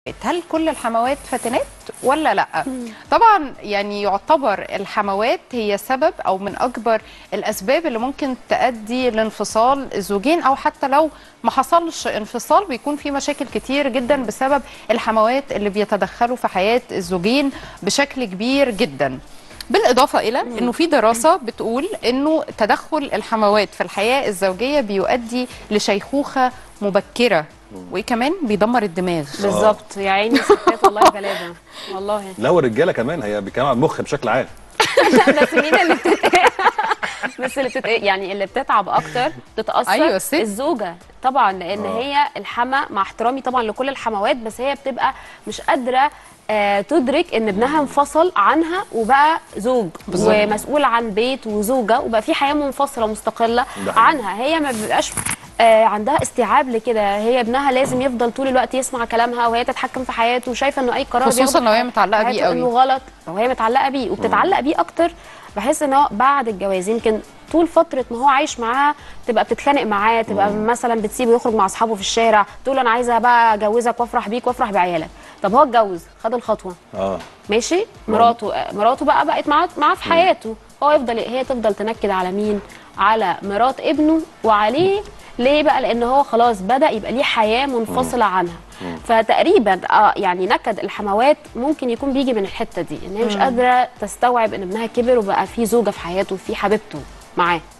هل كل الحموات فاتنات ولا لا طبعا يعني يعتبر الحموات هي سبب او من اكبر الاسباب اللي ممكن تؤدي لانفصال الزوجين او حتى لو ما حصلش انفصال بيكون في مشاكل كتير جدا بسبب الحموات اللي بيتدخلوا في حياه الزوجين بشكل كبير جدا بالإضافة إلى أنه في دراسة بتقول أنه تدخل الحموات في الحياة الزوجية بيؤدي لشيخوخة مبكرة وكمان بيدمر الدماغ بالظبط يا عيني ستات والله بلادة والله لا والرجاله كمان هي بيتكلموا عن المخ بشكل عام بس مين اللي بتت... بس اللي بتت... يعني اللي بتتعب اكتر بتتاثر أيوة، الست. الزوجه طبعا لان آه. هي الحما مع احترامي طبعا لكل الحموات بس هي بتبقى مش قادره آه تدرك ان ابنها انفصل عنها وبقى زوج بالظبط. ومسؤول عن بيت وزوجه وبقى في حياه منفصله مستقله ده حقيقي. عنها هي ما بيبقاش آه عندها استيعاب لكده هي ابنها لازم يفضل طول الوقت يسمع كلامها وهي تتحكم في حياته وشايفه انه اي قرار خصوصاً بياخده لو هي في متعلقة بيه حياته قوي. انه غلط وهي متعلقه بيه وبتتعلق بيه اكتر بحس ان هو بعد الجواز يمكن طول فتره ما هو عايش معاها تبقى بتتخانق معاه تبقى مثلا بتسيبه يخرج مع اصحابه في الشارع تقول له انا عايزه بقى اجوزك وافرح بيك وافرح بعيالك طب هو اتجوز خد الخطوه اه ماشي مراته آه، مراته بقى بقت معاه معاه في حياته هو يفضل هي تفضل تنكد على مين على مرات ابنه وعليه ليه بقى لان هو خلاص بدا يبقى ليه حياه منفصله عنها فتقريبا اه يعني نكد الحموات ممكن يكون بيجي من الحته دي ان هي مش قادره تستوعب ان ابنها كبر وبقى في زوجه في حياته وفي حبيبته معاه